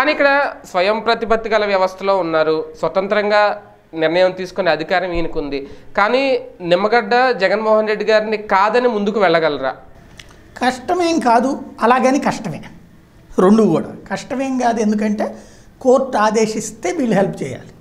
కానీ ఇక్కడ స్వయం ప్రతిపత్తి గల వ్యవస్థలో ఉన్నారు స్వతంత్రంగా నిర్ణయం తీసుకునే అధికారం ఈయనకుంది కానీ నిమ్మగడ్డ జగన్మోహన్ రెడ్డి గారిని కాదని ముందుకు వెళ్ళగలరా కష్టమేం కాదు అలాగని కష్టమే రెండు కూడా కష్టమేం కాదు ఎందుకంటే కోర్టు ఆదేశిస్తే వీళ్ళు హెల్ప్ చేయాలి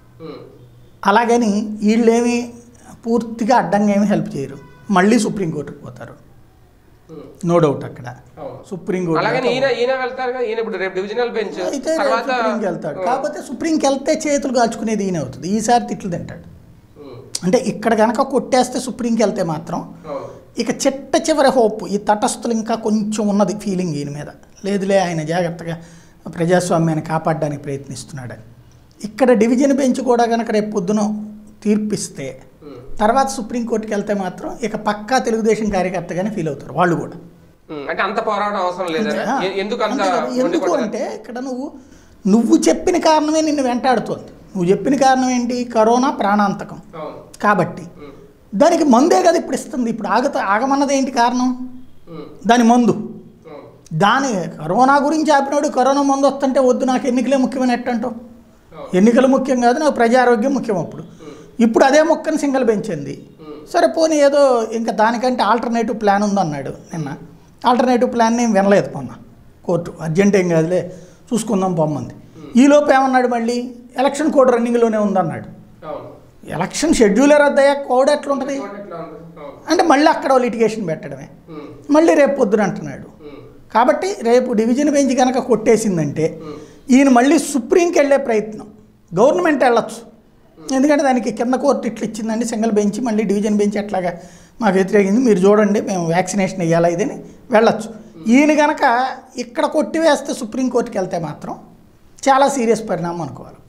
అలాగని వీళ్ళేమి పూర్తిగా అడ్డంగా ఏమి హెల్ప్ చేయరు మళ్ళీ సుప్రీంకోర్టుకు పోతారు నో డౌట్ అక్కడ సుప్రీంకోర్టు అలాగని ఈయన ఈయన వెళ్తారు కదా ఈయన ఇప్పుడు రేపు డివిజనల్ బెంచ్ అయితే తర్వాత సుప్రీంకి వెళ్తాడు కాకపోతే సుప్రీంకి వెళ్తే చేతులు కాల్చుకునేది ఈయన అవుతుంది ఈసారి తిట్లు తింటాడు ఉమ్, అంటే ఇక్కడ కనుక కొట్టేస్తే సుప్రీంకి వెళ్తే మాత్రం అవును. ఇక చిట్ట చివరి హోప్ ఈ తటస్థులు ఇంకా కొంచెం ఉన్నది ఫీలింగ్ ఈయన మీద లేదులే ఆయన జాగ్రత్తగా ప్రజాస్వామ్యాన్ని కాపాడడానికి ప్రయత్నిస్తున్నాడని ఇక్కడ డివిజన్ బెంచ్ కూడా కనుక రేపు పొద్దున తీర్పిస్తే ఉమ్, తర్వాత సుప్రీంకోర్టుకి వెళ్తే మాత్రం ఇక పక్కా తెలుగుదేశం కార్యకర్తగానే ఫీల్ అవుతారు వాళ్ళు కూడా ఉమ్, అంటే అంత పోరాటం అవసరం లేదా ఆ, ఎ- ఎందుకు అంత అంతే కదా. ఎందుకు ఉండిపోతారు? అంటే ఇక్కడ నువ్వు నువ్వు చెప్పిన కారణమే నిన్ను వెంటాడుతోంది నువ్వు చెప్పిన కారణం ఏంటి కరోనా ప్రాణాంతకం అవును కాబట్టి ఉమ్, దానికి మందే కదా ఇప్పుడు ఇస్తుంది ఇప్పుడు ఆగత ఆగమన్నది ఏంటి కారణం ఉమ్, దాని మందు అవును. దాని కరోనా గురించి ఆపినాడు కరోనా మందు వస్తుంటే వద్దు నాకు ఎన్నికలే ముఖ్యమని ఎట్టంటావు అవును. ఎన్నికలు ముఖ్యం కాదు నాకు ప్రజారోగ్యం ముఖ్యం అప్పుడు ఇప్పుడు అదే మొక్కని సింగల్ పెంచింది సరే పోనీ ఏదో ఇంకా దానికంటే ఆల్టర్నేటివ్ ప్లాన్ ఉందన్నాడు నిన్న ఆల్టర్నేటివ్ ప్లాన్ ఏం వినలేదు మొన్న కోర్టు అర్జెంట్ ఏం కాదులే చూసుకుందాం పొమ్మంది ఈలోపు ఏమన్నాడు మళ్ళీ ఎలక్షన్ కోడ్ రన్నింగ్లోనే ఉందన్నాడు అవును ఎలక్షన్ షెడ్యూలే రద్దయ్యా కోడ్ ఎట్లుంటుంది చూడండి ఎట్లా ఉంది. అవును. అంటే మళ్ళీ అక్కడ లిటిగేషన్ పెట్టడమే ఉమ్, మళ్ళీ రేపు పొద్దున అంటున్నాడు ఉమ్, కాబట్టి రేపు డివిజన్ బెంచ్ కనుక కొట్టేసిందంటే ఈయన మళ్ళీ సుప్రీంకి వెళ్ళే ప్రయత్నం గవర్నమెంట్ వెళ్ళొచ్చు ఎందుకంటే దానికి కింద కోర్టు ఇట్లా ఇచ్చిందండి సింగిల్ బెంచ్ మళ్ళీ డివిజన్ బెంచ్ ఎట్లాగా మాకు వ్యతిరేకింది మీరు చూడండి మేము వ్యాక్సినేషన్ వేయాలా ఇదని వెళ్ళొచ్చు ఈయన కనుక ఇక్కడ కొట్టివేస్తే సుప్రీంకోర్టుకి వెళ్తే మాత్రం చాలా సీరియస్ పరిణామం అనుకోవాలి